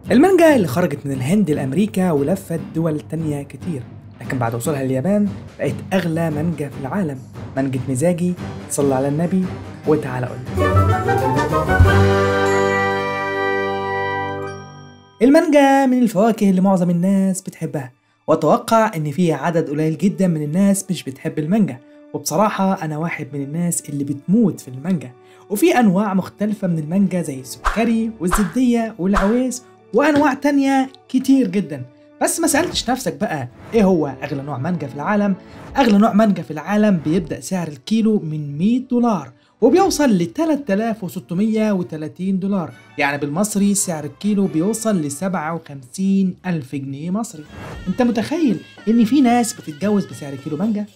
المانجا اللي خرجت من الهند لأمريكا ولفت دول تانية كتير لكن بعد وصولها اليابان بقت أغلى مانجا في العالم مانجة مزاجي صلى على النبي وتعالى قول المانجا من الفواكه اللي معظم الناس بتحبها وأتوقع إن في عدد قليل جدا من الناس مش بتحب المانجا وبصراحة أنا واحد من الناس اللي بتموت في المانجا وفي أنواع مختلفة من المانجا زي السكري والزبدية والعويس وأنواع تانية كتير جدا بس ما سألتش نفسك بقى إيه هو أغلى نوع مانجا في العالم؟ أغلى نوع مانجا في العالم بيبدأ سعر الكيلو من 100 دولار وبيوصل ل 3630 دولار يعني بالمصري سعر الكيلو بيوصل ل 57 ألف جنيه مصري انت متخيل ان في ناس بتتجوز بسعر كيلو مانجا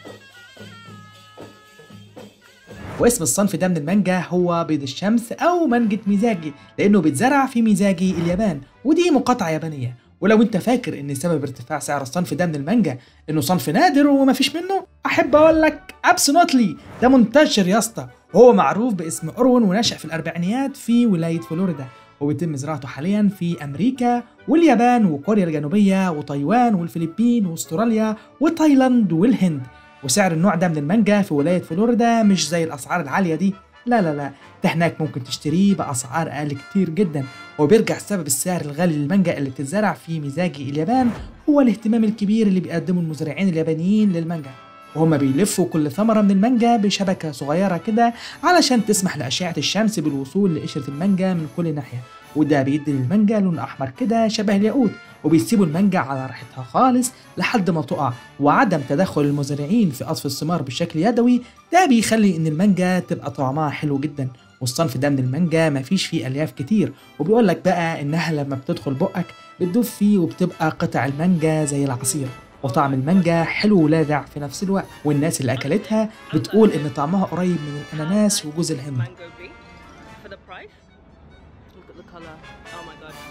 واسم الصنف ده من المانجا هو بيض الشمس او مانجة ميزاجي لانه بيتزرع في ميزاجي اليابان ودي مقاطعة يابانية ولو انت فاكر ان سبب ارتفاع سعر الصنف ده من المانجا انه صنف نادر ومفيش منه احب اقول لك ابسولوتلي ده منتشر يا اسطى وهو معروف باسم اروين ونشأ في الاربعينيات في ولاية فلوريدا وبيتم زراعته حاليا في امريكا واليابان وكوريا الجنوبيه وتايوان والفلبين واستراليا وتايلاند والهند وسعر النوع ده من المانجا في ولايه فلوريدا مش زي الاسعار العاليه دي لا لا لا ده هناك ممكن تشتريه باسعار اقل كتير جدا وبيرجع سبب السعر الغالي للمانجا اللي بتتزرع في ميزاجي اليابان هو الاهتمام الكبير اللي بيقدمه المزارعين اليابانيين للمانجا وهما بيلفوا كل ثمرة من المانجا بشبكة صغيرة كده علشان تسمح لأشعة الشمس بالوصول لقشرة المانجا من كل ناحية وده بيدي للمانجا لون أحمر كده شبه الياقوت وبيسيبوا المانجا على راحتها خالص لحد ما تقع وعدم تدخل المزارعين في قطف الثمار بشكل يدوي ده بيخلي إن المانجا تبقى طعمها حلو جدا والصنف ده من المانجا مفيش فيه ألياف كتير وبيقول لك بقى إنها لما بتدخل بقك بتدوب فيه وبتبقى قطع المانجا زي العصير وطعم المانجا حلو ولاذع في نفس الوقت والناس اللي اكلتها بتقول ان طعمها قريب من الاناناس وجوز الهند mango beef for the price. Look at the color. Oh my god.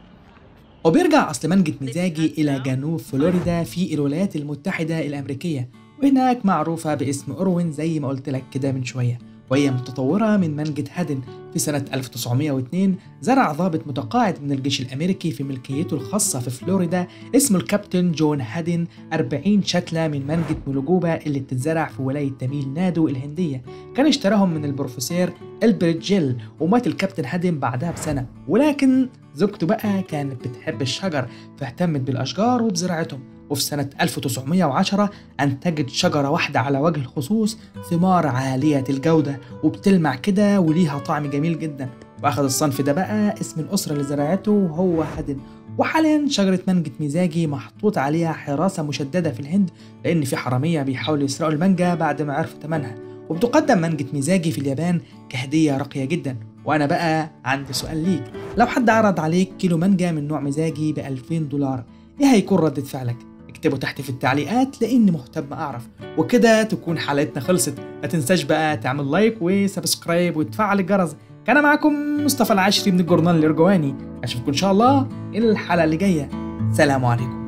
وبيرجع اصل مانجة مزاجي الى جنوب فلوريدا في الولايات المتحدة الامريكية وهناك معروفة باسم أوروين زي ما قلت لك كده من شوية وهي متطورة من مانجة هادن في سنة 1902 زرع ضابط متقاعد من الجيش الأمريكي في ملكيته الخاصة في فلوريدا اسمه الكابتن جون هادن 40 شتلة من مانجة مولوجوبا اللي بتتزرع في ولاية تميل نادو الهندية كان اشتراهم من البروفيسور البريت جيل ومات الكابتن هادن بعدها بسنة ولكن زوجته بقى كانت بتحب الشجر فاهتمت بالأشجار وبزراعتهم وفي سنة 1910 أنتجت شجرة واحدة على وجه الخصوص ثمار عالية الجودة وبتلمع كده وليها طعم جميل جدا وأخذ الصنف ده بقى اسم الأسرة اللي زرعته وهو هدن وحاليا شجرة مانجة ميزاجي محطوط عليها حراسة مشددة في الهند لأن في حرامية بيحاولوا يسرقوا المانجا بعد ما عرفوا ثمنها وبتقدم مانجة ميزاجي في اليابان كهدية راقية جدا وأنا بقى عندي سؤال ليك لو حد عرض عليك كيلو مانجا من نوع مزاجي ب 2000 دولار إيه هيكون ردة فعلك؟ اكتبوا تحت في التعليقات لاني مهتم اعرف وكده تكون حلقتنا خلصت ما تنساش بقى تعمل لايك وسبسكرايب وتفعل الجرس كان معكم مصطفى العشري من الجورنال الارجواني اشوفكم ان شاء الله الحلقه اللي جايه سلام عليكم